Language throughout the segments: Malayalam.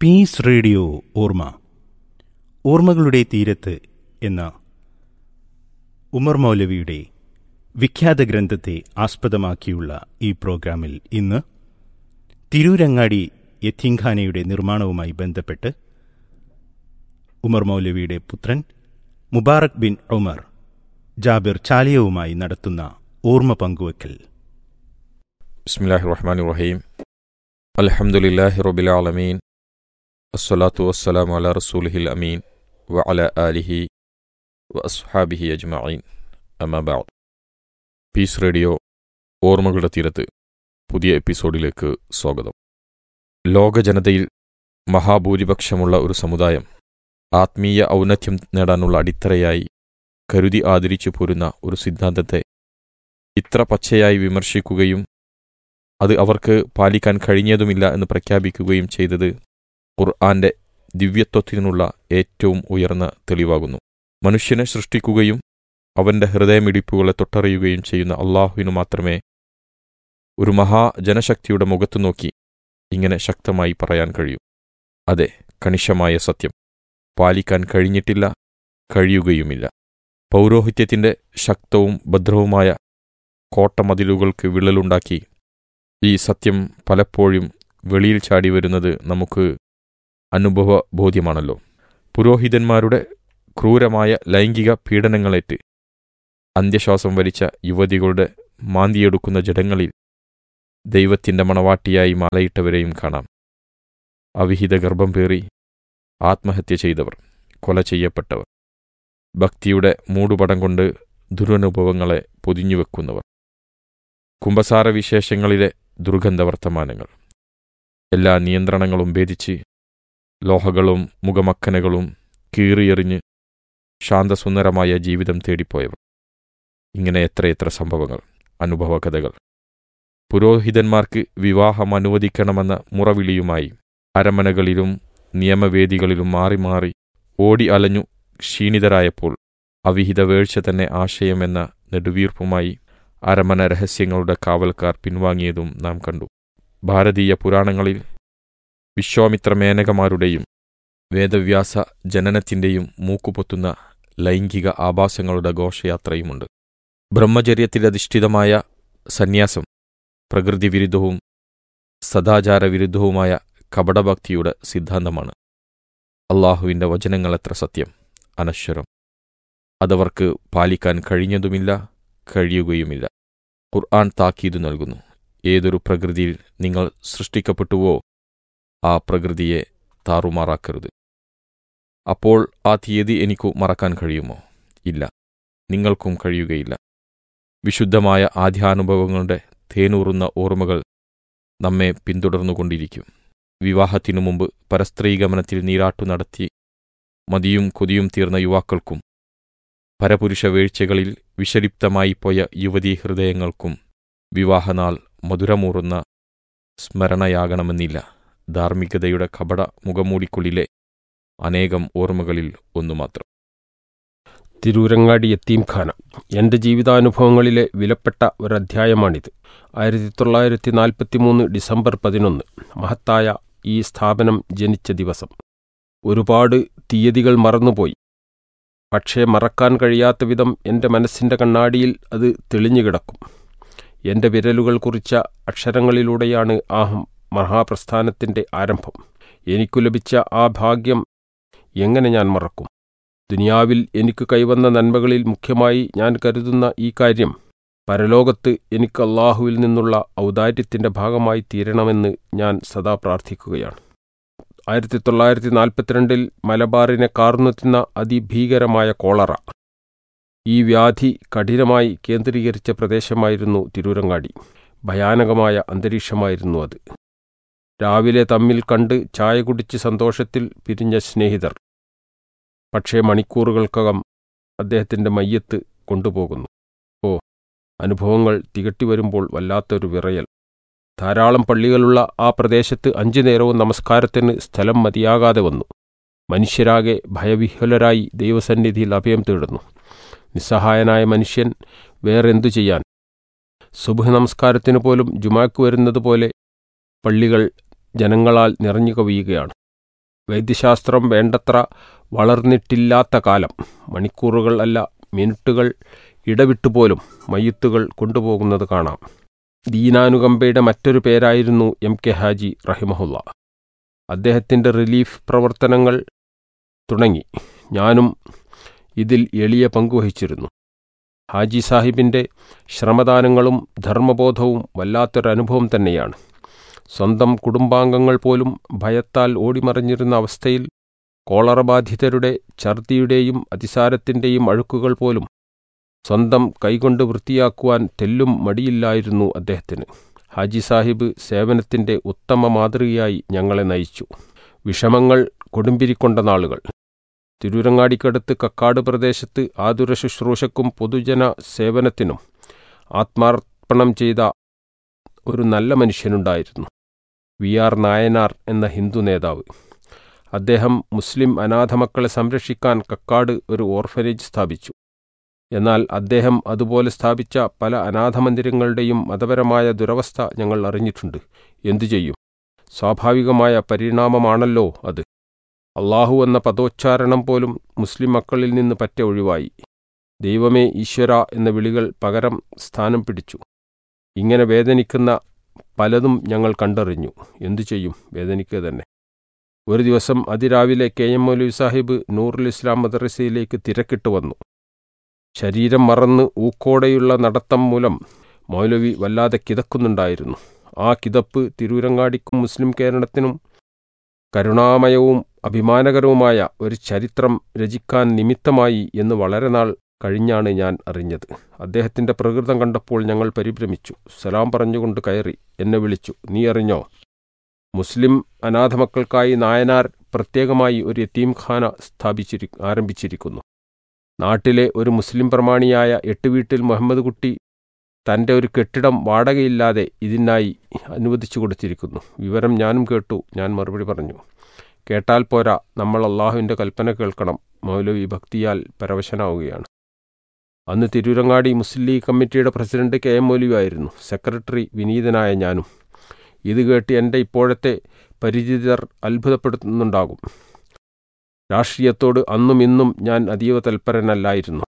പീസ് റേഡിയോ ഓർമ്മ ഓർമ്മകളുടെ തീരത്ത് എന്ന ഉമർ മൗലവിയുടെ വിഖ്യാത ഗ്രന്ഥത്തെ ആസ്പദമാക്കിയുള്ള ഈ പ്രോഗ്രാമിൽ ഇന്ന് തിരൂരങ്ങാടി യത്തീംഖാനയുടെ നിർമ്മാണവുമായി ബന്ധപ്പെട്ട് ഉമർ മൗലവിയുടെ പുത്രൻ മുബാറക് ബിൻ ഉമർ ജാബിർ ചാലിയവുമായി നടത്തുന്ന ഓർമ്മ പങ്കുവയ്ക്കൽ ബിസ്മില്ലാഹി റഹ്മാൻ റഹീം അൽഹംദുലില്ലാഹി റബ്ബിൽ ആലമീൻ അസ്സലാത്തു വസ്സലാമു അലാ റസൂലിഹിൽ അമീൻ വ അല ആലിഹി വ അസ്ഹാബിഹി അജ്മഈൻ അമ്മാ ബഅദ് പീസ് റേഡിയോ ഓർമ്മകളുടെ തീരത്ത് പുതിയ എപ്പിസോഡിലേക്ക് സ്വാഗതം ലോക ജനതയിൽ മഹാഭൂരിപക്ഷമുള്ള ഒരു സമുദായം ആത്മീയ ഔന്നത്യം നേടാനുള്ള അടിത്തറയായി കരുതി ആദരിച്ചു പോരുന്ന ഒരു സിദ്ധാന്തത്തെ ഇത്ര പച്ചയായി വിമർശിക്കുകയും അത് അവർക്ക് പാലിക്കാൻ കഴിഞ്ഞതുമില്ല എന്ന് പ്രഖ്യാപിക്കുകയും ചെയ്തത് ഖുർആന്റെ ദിവ്യത്വത്തിനുള്ള ഏറ്റവും ഉയർന്ന തെളിവാകുന്നു മനുഷ്യനെ സൃഷ്ടിക്കുകയും അവന്റെ ഹൃദയമിടിപ്പുകളെ തൊട്ടറിയുകയും ചെയ്യുന്ന അള്ളാഹുവിനു മാത്രമേ ഒരു മഹാജനശക്തിയുടെ മുഖത്തു നോക്കി ഇങ്ങനെ ശക്തമായി പറയാൻ കഴിയൂ അതെ കണിശമായ സത്യം പാലിക്കാൻ കഴിഞ്ഞിട്ടില്ല കഴിയുകയുമില്ല പൗരോഹിത്യത്തിന്റെ ശക്തവും ഭദ്രവുമായ കോട്ടമതിലുകൾക്ക് വിള്ളലുണ്ടാക്കി ഈ സത്യം പലപ്പോഴും വെളിയിൽ ചാടി വരുന്നത് നമുക്ക് അനുഭവ ബോധ്യമാണല്ലോ പുരോഹിതന്മാരുടെ ക്രൂരമായ ലൈംഗിക പീഡനങ്ങളേറ്റ് അന്ത്യശ്വാസം വലിച്ച യുവതികളുടെ മാന്തിയെടുക്കുന്ന ജഡങ്ങളിൽ ദൈവത്തിന്റെ മണവാട്ടിയായി മാലയിട്ടവരെയും കാണാം അവിഹിത ഗർഭം പേറി ആത്മഹത്യ ചെയ്തവർ കൊല ചെയ്യപ്പെട്ടവർ ഭക്തിയുടെ മൂടുപടം കൊണ്ട് ദുരനുഭവങ്ങളെ പൊതിഞ്ഞുവെക്കുന്നവർ കുംഭസാര വിശേഷങ്ങളിലെ ദുർഗന്ധവർത്തമാനങ്ങൾ എല്ലാ നിയന്ത്രണങ്ങളും ഭേദിച്ച് ലോഹകളും മുഖമക്കനകളും കീറിയെറിഞ്ഞ് ശാന്തസുന്ദരമായ ജീവിതം തേടിപ്പോയവർ ഇങ്ങനെ എത്രയെത്ര സംഭവങ്ങൾ അനുഭവകഥകൾ പുരോഹിതന്മാർക്ക് വിവാഹം അനുവദിക്കണമെന്ന മുറവിളിയുമായി അരമനകളിലും നിയമവേദികളിലും മാറി മാറി ഓടി അലഞ്ഞു ക്ഷീണിതരായപ്പോൾ അവിഹിത വേഴ്ച തന്നെ ആശയമെന്ന നെടുവീർപ്പുമായി അരമന രഹസ്യങ്ങളുടെ കാവൽക്കാർ പിൻവാങ്ങിയതും നാം കണ്ടു ഭാരതീയ പുരാണങ്ങളിൽ വിശ്വാമിത്ര മേനകമാരുടെയും വേദവ്യാസ ജനനത്തിന്റെയും മൂക്കുപൊത്തുന്ന ലൈംഗിക ആഭാസങ്ങളുടെ ഘോഷയാത്രയുമുണ്ട് ബ്രഹ്മചര്യത്തിലധിഷ്ഠിതമായ സന്യാസം പ്രകൃതിവിരുദ്ധവും സദാചാരവിരുദ്ധവുമായ കപടഭക്തിയുടെ സിദ്ധാന്തമാണ് അള്ളാഹുവിൻ്റെ വചനങ്ങൾ എത്ര സത്യം അനശ്വരം അതവർക്ക് പാലിക്കാൻ കഴിഞ്ഞതുമില്ല കഴിയുകയുമില്ല ഖുർആൻ താക്കീതു നൽകുന്നു ഏതൊരു പ്രകൃതിയിൽ നിങ്ങൾ സൃഷ്ടിക്കപ്പെട്ടുവോ ആ പ്രകൃതിയെ താറുമാറാക്കരുത് അപ്പോൾ ആ തീയതി എനിക്കു മറക്കാൻ കഴിയുമോ ഇല്ല നിങ്ങൾക്കും കഴിയുകയില്ല വിശുദ്ധമായ ആദ്യാനുഭവങ്ങളുടെ തേനൂറുന്ന ഓർമ്മകൾ നമ്മെ പിന്തുടർന്നുകൊണ്ടിരിക്കും വിവാഹത്തിനു മുമ്പ് പരസ്ത്രീഗമനത്തിൽ നീരാട്ടു നടത്തി മതിയും കൊതിയും തീർന്ന യുവാക്കൾക്കും പരപുരുഷ വീഴ്ചകളിൽ വിഷലിപ്തമായി പോയ യുവതീ ഹൃദയങ്ങൾക്കും വിവാഹനാൾ മധുരമൂറുന്ന സ്മരണയാകണമെന്നില്ല ധാർമ്മികതയുടെ കപട മുഖമൂടിക്കുള്ളിലെ അനേകം ഓർമ്മകളിൽ ഒന്നു മാത്രം തിരൂരങ്ങാടി യത്തീംഖാന എൻ്റെ ജീവിതാനുഭവങ്ങളിലെ വിലപ്പെട്ട ഒരധ്യായമാണിത് ആയിരത്തി തൊള്ളായിരത്തി നാൽപ്പത്തി മൂന്ന് ഡിസംബർ പതിനൊന്ന് മഹത്തായ ഈ സ്ഥാപനം ജനിച്ച ദിവസം ഒരുപാട് തീയതികൾ മറന്നുപോയി പക്ഷേ മറക്കാൻ കഴിയാത്ത വിധം എൻ്റെ മനസ്സിൻ്റെ കണ്ണാടിയിൽ അത് തെളിഞ്ഞുകിടക്കും എൻ്റെ വിരലുകൾ കുറിച്ച അക്ഷരങ്ങളിലൂടെയാണ് ആ മഹാപ്രസ്ഥാനത്തിൻ്റെ ആരംഭം എനിക്കു ലഭിച്ച ആ ഭാഗ്യം എങ്ങനെ ഞാൻ മറക്കും ദുനിയാവിൽ എനിക്ക് കൈവന്ന നന്മകളിൽ മുഖ്യമായി ഞാൻ കരുതുന്ന ഈ കാര്യം പരലോകത്ത് എനിക്ക് അള്ളാഹുവിൽ നിന്നുള്ള ഔദാര്യത്തിൻ്റെ ഭാഗമായി തീരണമെന്ന് ഞാൻ സദാ പ്രാർത്ഥിക്കുകയാണ് ആയിരത്തി തൊള്ളായിരത്തി നാൽപ്പത്തിരണ്ടിൽ മലബാറിനെ കാർന്നുത്തുന്ന അതിഭീകരമായ കോളറ ഈ വ്യാധി കഠിനമായി കേന്ദ്രീകരിച്ച പ്രദേശമായിരുന്നു തിരൂരങ്ങാടി ഭയാനകമായ അന്തരീക്ഷമായിരുന്നു അത് രാവിലെ തമ്മിൽ കണ്ട് ചായ കുടിച്ച് സന്തോഷത്തിൽ പിരിഞ്ഞ സ്നേഹിതർ പക്ഷേ മണിക്കൂറുകൾക്കകം അദ്ദേഹത്തിൻ്റെ മയ്യത്ത് കൊണ്ടുപോകുന്നു ഓ അനുഭവങ്ങൾ തികട്ടി വരുമ്പോൾ വല്ലാത്തൊരു വിറയൽ ധാരാളം പള്ളികളുള്ള ആ പ്രദേശത്ത് അഞ്ചു നേരവും നമസ്കാരത്തിന് സ്ഥലം മതിയാകാതെ വന്നു മനുഷ്യരാകെ ഭയവിഹ്വലരായി ദൈവസന്നിധിയിൽ അഭയം തേടുന്നു നിസ്സഹായനായ മനുഷ്യൻ വേറെന്തു ചെയ്യാൻ സുബഹ് നമസ്കാരത്തിന് പോലും ജുമാക്ക് വരുന്നത് പോലെ പള്ളികൾ ജനങ്ങളാൽ നിറഞ്ഞു കവിയുകയാണ് വൈദ്യശാസ്ത്രം വേണ്ടത്ര വളർന്നിട്ടില്ലാത്ത കാലം മണിക്കൂറുകൾ അല്ല മിനിറ്റുകൾ ഇടവിട്ടുപോലും മയ്യത്തുകൾ കൊണ്ടുപോകുന്നത് കാണാം ദീനാനുകമ്പയുടെ മറ്റൊരു പേരായിരുന്നു എം കെ ഹാജി റഹിമഹുല്ല അദ്ദേഹത്തിൻ്റെ റിലീഫ് പ്രവർത്തനങ്ങൾ തുടങ്ങി ഞാനും ഇതിൽ എളിയ പങ്കുവഹിച്ചിരുന്നു ഹാജി സാഹിബിൻ്റെ ശ്രമദാനങ്ങളും ധർമ്മബോധവും വല്ലാത്തൊരനുഭവം തന്നെയാണ് സ്വന്തം കുടുംബാംഗങ്ങൾ പോലും ഭയത്താൽ ഓടിമറിഞ്ഞിരുന്ന അവസ്ഥയിൽ കോളറ ബാധിതരുടെ ഛർദിയുടെയും അതിസാരത്തിൻ്റെയും അഴുക്കുകൾ പോലും സ്വന്തം കൈകൊണ്ട് വൃത്തിയാക്കുവാൻ തെല്ലും മടിയില്ലായിരുന്നു അദ്ദേഹത്തിന് ഹാജി സാഹിബ് സേവനത്തിൻ്റെ ഉത്തമ മാതൃകയായി ഞങ്ങളെ നയിച്ചു വിഷമങ്ങൾ കൊടുമ്പിരിക്കൊണ്ട നാളുകൾ തിരൂരങ്ങാടിക്കടുത്ത് കക്കാട് പ്രദേശത്ത് ആതുര ശുശ്രൂഷക്കും പൊതുജന സേവനത്തിനും ആത്മാർപ്പണം ചെയ്ത ഒരു നല്ല മനുഷ്യനുണ്ടായിരുന്നു വി ആർ നായനാർ എന്ന ഹിന്ദു നേതാവ് അദ്ദേഹം മുസ്ലിം അനാഥമക്കളെ സംരക്ഷിക്കാൻ കക്കാട് ഒരു ഓർഫനേജ് സ്ഥാപിച്ചു എന്നാൽ അദ്ദേഹം അതുപോലെ സ്ഥാപിച്ച പല അനാഥമന്ദിരങ്ങളുടെയും മതപരമായ ദുരവസ്ഥ ഞങ്ങൾ അറിഞ്ഞിട്ടുണ്ട് എന്തു ചെയ്യും സ്വാഭാവികമായ പരിണാമമാണല്ലോ അത് അള്ളാഹു എന്ന പദോച്ചാരണം പോലും മുസ്ലിം മക്കളിൽ നിന്ന് പറ്റ ഒഴിവായി ദൈവമേ ഈശ്വര എന്ന വിളികൾ പകരം സ്ഥാനം പിടിച്ചു ഇങ്ങനെ വേദനിക്കുന്ന പലതും ഞങ്ങൾ കണ്ടറിഞ്ഞു എന്തു ചെയ്യും വേദനിക്കുക തന്നെ ഒരു ദിവസം അതിരാവിലെ കെ എം മൗലവി സാഹിബ് നൂറുൽ ഇസ്ലാം മദ്രസയിലേക്ക് തിരക്കിട്ട് വന്നു ശരീരം മറന്ന് ഊക്കോടെയുള്ള നടത്തം മൂലം മൗലവി വല്ലാതെ കിതക്കുന്നുണ്ടായിരുന്നു ആ കിതപ്പ് തിരൂരങ്ങാടിക്കും മുസ്ലിം കേരളത്തിനും കരുണാമയവും അഭിമാനകരവുമായ ഒരു ചരിത്രം രചിക്കാൻ നിമിത്തമായി എന്ന് വളരെ നാൾ കഴിഞ്ഞാണ് ഞാൻ അറിഞ്ഞത് അദ്ദേഹത്തിന്റെ പ്രകൃതം കണ്ടപ്പോൾ ഞങ്ങൾ പരിഭ്രമിച്ചു സലാം പറഞ്ഞുകൊണ്ട് കയറി എന്നെ വിളിച്ചു നീ അറിഞ്ഞോ മുസ്ലിം അനാഥമക്കൾക്കായി നായനാർ പ്രത്യേകമായി ഒരു യത്തീംഖാന സ്ഥാപിച്ചിരി ആരംഭിച്ചിരിക്കുന്നു നാട്ടിലെ ഒരു മുസ്ലിം പ്രമാണിയായ എട്ടുവീട്ടിൽ മുഹമ്മദ് കുട്ടി തൻ്റെ ഒരു കെട്ടിടം വാടകയില്ലാതെ ഇതിനായി അനുവദിച്ചു കൊടുത്തിരിക്കുന്നു വിവരം ഞാനും കേട്ടു ഞാൻ മറുപടി പറഞ്ഞു കേട്ടാൽ പോരാ നമ്മൾ അള്ളാഹുവിൻ്റെ കൽപ്പന കേൾക്കണം മൗലവി ഭക്തിയാൽ പരവശനാവുകയാണ് അന്ന് തിരൂരങ്ങാടി മുസ്ലിം ലീഗ് കമ്മിറ്റിയുടെ പ്രസിഡന്റ് കെ എം മൗലവി ആയിരുന്നു സെക്രട്ടറി വിനീതനായ ഞാനും ഇത് കേട്ട് എൻ്റെ ഇപ്പോഴത്തെ പരിചിതർ അത്ഭുതപ്പെടുത്തുന്നുണ്ടാകും രാഷ്ട്രീയത്തോട് അന്നും ഇന്നും ഞാൻ അതീവ തൽപരനല്ലായിരുന്നു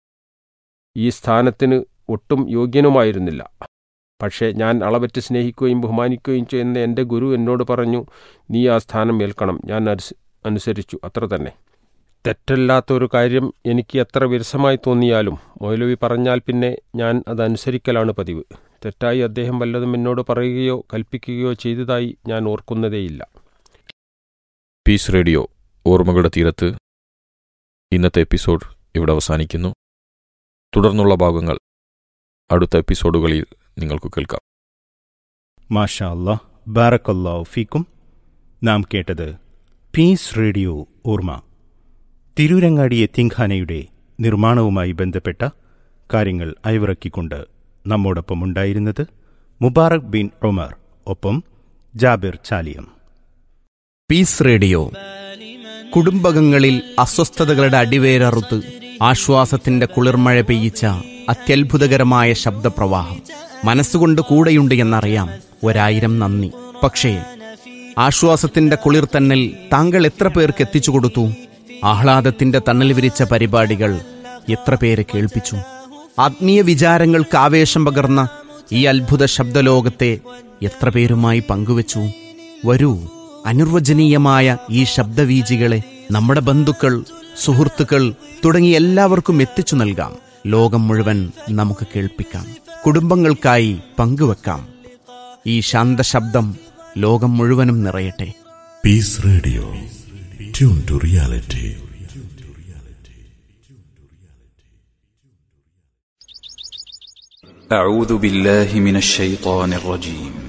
ഈ സ്ഥാനത്തിന് ഒട്ടും യോഗ്യനുമായിരുന്നില്ല പക്ഷേ ഞാൻ അളവറ്റ് സ്നേഹിക്കുകയും ബഹുമാനിക്കുകയും ചെയ്യുന്ന എൻ്റെ ഗുരു എന്നോട് പറഞ്ഞു നീ ആ സ്ഥാനം ഏൽക്കണം ഞാൻ അനുസരിച്ചു അത്ര തന്നെ തെറ്റല്ലാത്ത ഒരു കാര്യം എനിക്ക് എത്ര വിരസമായി തോന്നിയാലും മൗലവി പറഞ്ഞാൽ പിന്നെ ഞാൻ അതനുസരിക്കലാണ് പതിവ് തെറ്റായി അദ്ദേഹം വല്ലതും എന്നോട് പറയുകയോ കൽപ്പിക്കുകയോ ചെയ്തതായി ഞാൻ ഓർക്കുന്നതേയില്ല പീസ് റേഡിയോ ഓർമ്മകളുടെ തീരത്ത് ഇന്നത്തെ എപ്പിസോഡ് ഇവിടെ അവസാനിക്കുന്നു തുടർന്നുള്ള ഭാഗങ്ങൾ അടുത്ത എപ്പിസോഡുകളിൽ നിങ്ങൾക്ക് കേൾക്കാം മാഷാ അല്ലാ ബാറക്കല്ലാ ഫീക്കും നാം കേട്ടത് പീസ് റേഡിയോ ഓർമ്മ തിരൂരങ്ങാടി എത്തിങ്ഖാനയുടെ നിർമ്മാണവുമായി ബന്ധപ്പെട്ട കാര്യങ്ങൾ അയവിറക്കിക്കൊണ്ട് നമ്മോടൊപ്പം ഉണ്ടായിരുന്നത് മുബാറക് ബിൻ ഒമർ ഒപ്പം ജാബിർ ചാലിയം പീസ് റേഡിയോ കുടുംബകങ്ങളിൽ അസ്വസ്ഥതകളുടെ അടിവേരറുത്ത് ആശ്വാസത്തിന്റെ കുളിർമഴ പെയ്യിച്ച അത്യത്ഭുതകരമായ ശബ്ദപ്രവാഹം മനസ്സുകൊണ്ട് കൂടെയുണ്ട് എന്നറിയാം ഒരായിരം നന്ദി പക്ഷേ ആശ്വാസത്തിന്റെ കുളിർത്തന്നൽ താങ്കൾ എത്ര പേർക്ക് എത്തിച്ചു കൊടുത്തു ആഹ്ലാദത്തിന്റെ തണൽ വിരിച്ച പരിപാടികൾ എത്ര പേരെ കേൾപ്പിച്ചു ആത്മീയ വിചാരങ്ങൾക്ക് ആവേശം പകർന്ന ഈ അത്ഭുത ശബ്ദലോകത്തെ എത്ര പേരുമായി പങ്കുവച്ചു വരൂ അനിർവചനീയമായ ഈ ശബ്ദവീജികളെ നമ്മുടെ ബന്ധുക്കൾ സുഹൃത്തുക്കൾ തുടങ്ങി എല്ലാവർക്കും എത്തിച്ചു നൽകാം ലോകം മുഴുവൻ നമുക്ക് കേൾപ്പിക്കാം കുടുംബങ്ങൾക്കായി പങ്കുവെക്കാം ഈ ശാന്തശബ്ദം ലോകം മുഴുവനും നിറയട്ടെ Peace Radio. Tune to reality. أعوذ بالله من الشيطان الرجيم